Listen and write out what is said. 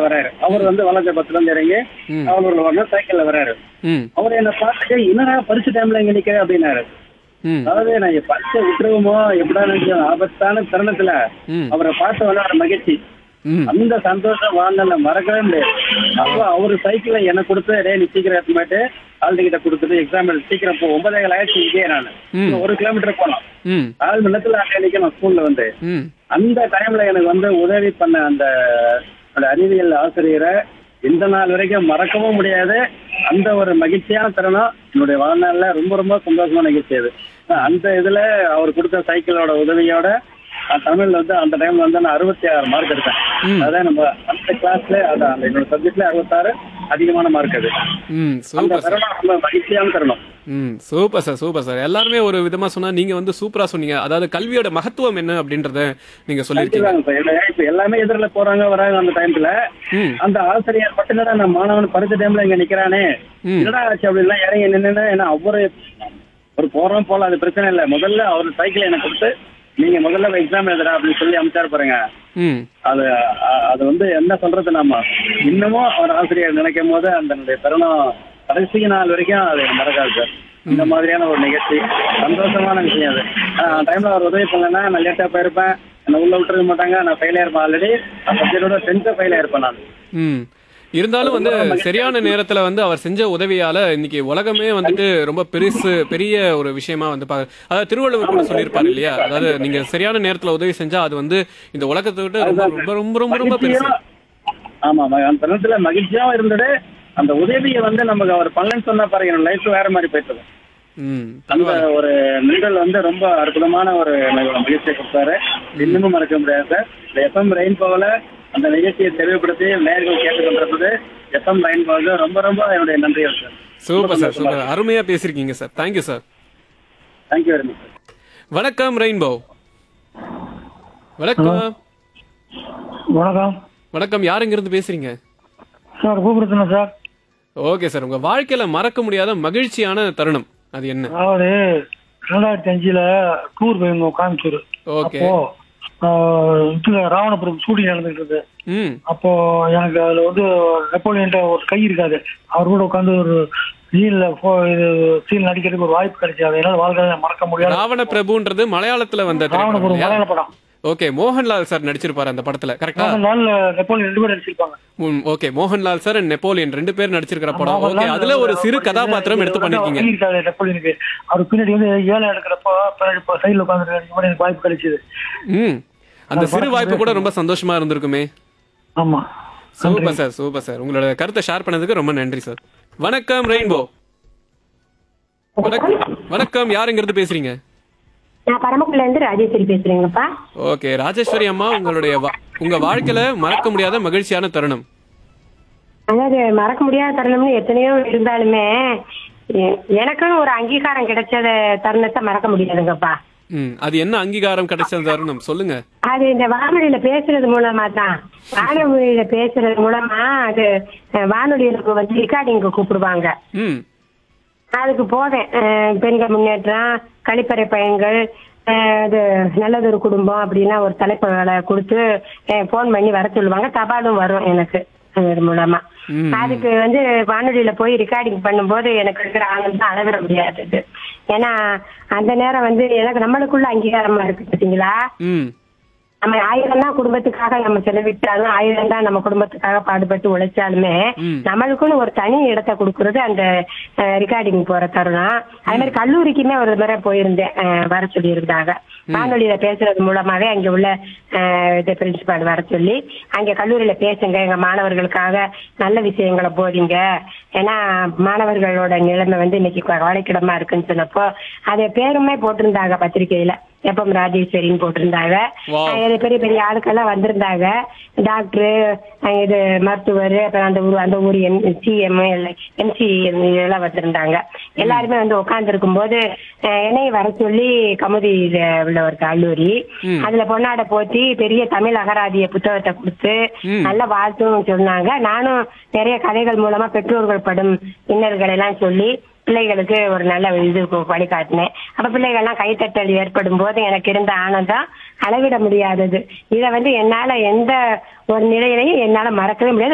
வராரு அவர் வந்து வளர்த்த இருந்து இறங்கி ம். அவர் வரணும் சைக்கிள்ல வராரு ம் அவர் என்ன பார்த்துட்டு என்னடா பரிசு டைம்ல இங்க நிக்கிற அப்படின்னாரு ம் அதாவது நான் என் பரிசை விட்டுருவோமோ எப்படா நினைச்சோம் ஆபத்தான தருணத்துல ம் அவரை பார்த்த விளையாட மகிழ்ச்சி ம் அந்த சந்தோஷம் வாழ்ந்தல மறக்கவே முடியாது அப்போ அவரு சைக்கிளை எனக்கு கொடுத்து டேய் நீ சீக்கிரம் எடுத்துமாட்டு ஆள் கிட்ட கொடுத்துட்டு எக்ஸாம் எழுதி சீக்கிரம் போ ஒன்பதே கால் ஆயிடுச்சு இங்கே நான் ம். ஒரு கிலோமீட்டர் போனோம் ம் நாலு மணி நேரத்துல அங்கே நிக்கணும் ஸ்கூல்ல வந்து ம் அந்த டைம்ல எனக்கு வந்து உதவி பண்ண அந்த அந்த அறிவியல் ஆசிரியரை இந்த நாள் வரைக்கும் மறக்கவும் முடியாது அந்த ஒரு மகிழ்ச்சியான தருணம் என்னுடைய வாழ்நாள்ல ரொம்ப ரொம்ப சந்தோஷமான நிகழ்ச்சி அது அந்த இதுல அவர் கொடுத்த சைக்கிளோட உதவியோட நான் தமிழ்ல வந்து அந்த டைம்ல வந்து நான் அறுபத்தி ஆறு மார்க் எடுத்தேன் ம். அதான் நம்ம அந்த கிளாஸ்ல அதான் அந்த என்னோட சப்ஜெக்ட்ல அறுபத்தாறு அதிகமான மார்க் அது ம் அந்த சூப்பர் சார் தருணம் ரொம்ப மகிழ்ச்சியான தருணம் ம் சூப்பர் சார் சூப்பர் சார் எல்லாருமே ஒரு விதமா சொன்னா நீங்க வந்து சூப்பரா சொன்னீங்க அதாவது கல்வியோட மகத்துவம் என்ன அப்படின்றத நீங்க சொல்லியிருக்கீங்க கண்டிப்பாங்க சார். இல்ல, இப்ப எல்லாமே எதிரில போறாங்க வராங்க அந்த டைம்ல ம் அந்த ஆசிரியர் மட்டும்தான் நான் மாணவன் படிச்ச டைம்ல இங்க நிக்கிறானே ம். என்னடா ஆச்சு அப்படின்னா இறங்கி நின்று ஏன்னா அவரு ஒரு போறோம் போல அது பிரச்சனை இல்ல முதல்ல அவர் சைக்கிள் எனக்கு கொடுத்து நீங்க முதல்ல எக்ஸாம் எழுதுறா அப்படின்னு சொல்லி அமைச்சாரு பாருங்க ம் அது அ- அது வந்து என்ன சொல்றது நாம இன்னமும் அவர் ஆசிரியர் நினைக்கும் போது அந்த தருணம் கடைசி நாள் வரைக்கும் அது எனக்கு மறக்காது சார் இந்த மாதிரியான ஒரு நிகழ்ச்சி சந்தோஷமான விஷயம் அது டைம்ல அவர் உதவி பண்ணலன்னா நான் லேட்டா போயிருப்பேன் என்ன உள்ள விட்டுருக்க மாட்டாங்க நான் ஃபெயில் ஆயிருப்பேன் ஆல்ரெடி சப்ஜெக்டோட டென்த்து ஃபெயில் ஆயிருப்பேன் நான் ம் இருந்தாலும் வந்து சரியான நேரத்துல வந்து அவர் செஞ்ச உதவியால இன்னைக்கு உலகமே வந்துட்டு ரொம்ப பெருசு பெரிய ஒரு விஷயமா வந்து பா- அதாவது திருவள்ளுவர் கூட சொல்லியிருப்பாரு இல்லையா அதாவது நீங்க சரியான நேரத்துல உதவி செஞ்சா அது வந்து இந்த உலகத்தை விட்டு ரொம்ப ரொம்ப ரொம்ப ரொம்ப ரொம்ப பெருசு மகிழ்ச்சியா- ஆமா ஆமா. அந்த தருணத்துல மகிழ்ச்சியாவும் இருந்தது அந்த உதவியை வந்து நமக்கு அவர் பண்ணலன்னு சொன்னா பாருங்க என்னோட லைஃப் வேற மாதிரி போயிட்டு ம் அந்த ஒரு நிகழ் வந்து ரொம்ப அற்புதமான ஒரு எனக்கு மகிழ்ச்சியை கொடுத்தாரு இன்னமும் மறக்க முடியாது சார் இந்த எஃப்எம் ரெயின் போகல அந்த நிகழ்ச்சியை தெளிவுபடுத்தி நேர்கள் கேட்டுக்கொண்டிருந்தது எஃப்எம் ரெயின் போக ரொம்ப ரொம்ப என்னுடைய நன்றிகள் சார் சூப்பர் சார் சூப்பர் அருமையா பேசிருக்கீங்க sir thank you sir thank you very much sir வணக்கம் ரெயின்போ வணக்கம் வணக்கம் வணக்கம் யாருங்க இருந்து பேசுறீங்க சார் கூப்பிடுத்துங்க சார் ஓகே சார் உங்க வாழ்க்கையில மறக்க முடியாத மகிழ்ச்சியான தருணம் அது என்ன அதாவது ரெண்டாயிரத்தி அஞ்சுல டூர் போயிருந்தோம் கோயம்புத்தூர் ஓகே அப்போ ஆஹ், இதுல ராவணபுரம் ஷூட்டிங் நடந்துட்டு இருக்கு ம் அப்போ எனக்கு அதுல வந்து நெப்போலியன்ட்ட ஒரு கை இருக்காது அவர் கூட உட்காந்து ஒரு சீன்ல இது சீன் நடிக்கிறதுக்கு ஒரு வாய்ப்பு கிடைச்சாது என்னால வாழ்க்கையில மறக்க முடியாது ராவண பிரபுன்றது மலையாளத்துல வந்த திரைப்படம் ராவணபுரம் இல்லையா? மலையாள படம் ஓகே மோகன்லால் சார் நடிச்சிருப்பாரு அந்த படத்துல கரெக்டா நாள் நெப்போலியன் ரெண்டு பேரும் நடிச்சிருப்பாங்க okay Mohanlal sir and Napoleon ரெண்டு பேர் நடிச்சிருக்கிற படம் ஓகே மோகன்லால் அதுல ஒரு சிறு கதாபாத்திரம் எடுத்து பண்ணிருக்கீங்க கை இருக்காது நெப்போலியனுக்கு அவர் பின்னாடி வந்து ஏழை எடுக்கிறப்போ பின்னாடி சைடுல உட்காந்து எனக்கு வாய்ப்பு கிடைச்சது ம் அந்த சிறு வாய்ப்பு கூட ரொம்ப சந்தோஷமா இருந்திருக்குமே ஆமா சூப்பர் சார் சூப்பர் சார் உங்களோட கருத்தை ஷேர் பண்ணதுக்கு ரொம்ப நன்றி சார் வணக்கம் ரெயின்போ வணக்கம் வணக்கம் யாருங்கிறது பேசுறீங்க நான் பரமக்குடில இருந்து ராஜேஸ்வரி பேசுறேங்கப்பா ஓகே ராஜேஸ்வரி அம்மா உங்களுடைய வா- உங்க வாழ்க்கையில மறக்க முடியாத மகிழ்ச்சியான தருணம் அதாவது மறக்க முடியாத தருணம்னு எத்தனையோ இருந்தாலுமே எ- எனக்குன்னு ஒரு அங்கீகாரம் கிடைச்சத தருணத்தை மறக்க முடியாதுங்கப்பா ம் அது என்ன அங்கீகாரம் கிடைச்ச தருணம் சொல்லுங்க அது இந்த வானொலியில பேசுறது மூலமா தான் வானொலியில பேசுறது மூலமா அது அஹ், வானொலியில வந்து ரெக்கார்டிங்க கூப்பிடுவாங்க ம் அதுக்கு போவேன் அஹ், பெண்கள் முன்னேற்றம் கழிப்பறை பயன்கள் அஹ், இது நல்லதொரு குடும்பம் அப்படின்னா ஒரு தலைப்புகளை கொடுத்து ஃபோன் பண்ணி வர சொல்லுவாங்க தபாலும் வரும் எனக்கு அது மூலமா ம். அதுக்கு வந்து வானொலியில போய் ரெக்கார்டிங் பண்ணும்போது எனக்கு இருக்கிற ஆனந்தம் அளவிட முடியாதது ஏன்னா அந்த நேரம் வந்து எனக்கு நம்மளுக்குள்ள அங்கீகாரமா இருக்கு பாத்தீங்களா ம் நம்ம ஆயிரம் தான் குடும்பத்துக்காக நம்ம செலவிட்டாலும் ஆயிரம் தான் நம்ம குடும்பத்துக்காக பாடுபட்டு உழைச்சாலுமே ம். நம்மளுக்குன்னு ஒரு தனி இடத்தை கொடுக்கறது அந்த ரெக்கார்டிங் போற தருணம் அதே மாதிரி கல்லூரிக்குமே ஒரு முறை போயிருந்தேன் அஹ், வர சொல்லி இருந்தாங்க வானொலியில பேசுறது மூலமாவே அங்க உள்ள அஹ், இது பிரின்சிபால் வர சொல்லி அங்க கல்லூரியில பேசுங்க எங்க மாணவர்களுக்காக நல்ல விஷயங்களை போதிங்க ஏன்னா மாணவர்களோட நிலைமை வந்து இன்னைக்கு கவலைக்கிடமா இருக்குன்னு சொன்னப்போ அது பேருமே போட்டிருந்தாங்க பத்திரிக்கையில எப்பம் ராஜேஸ்வரின்னு போட்டிருந்தாங்க Wow. அஹ் இது பெரிய பெரிய ஆட்கள்லாம் வந்திருந்தாங்க டாக்டர் இது மருத்துவர் அப்புறம் அந்த ஊர் அந்த ஊர் எம் சிஎம் எம்சி இதெல்லாம் வந்திருந்தாங்க எல்லாருமே வந்து உட்கார்ந்து இருக்கும்போது என்னையும் வர சொல்லி கமுதியில உள்ள ஒரு கல்லூரி ம். அதுல பொன்னாட போத்தி பெரிய தமிழ் அகராதிய புத்தகத்தை கொடுத்து ம். நல்ல வாழ்த்தும் சொன்னாங்க நானும் நிறைய கதைகள் மூலமா பெற்றோர்கள் படும் இன்னல்களை எல்லாம் சொல்லி பிள்ளைகளுக்கு ஒரு நல்ல இது வழிகாட்டினேன் அப்ப பிள்ளைகள்லாம் கைத்தட்டல் ஏற்படும் போது எனக்கு இருந்த ஆனந்தம் அளவிட முடியாதது இத வந்து என்னால எந்த ஒரு நிலையிலையும் என்னால மறக்கவே முடியாது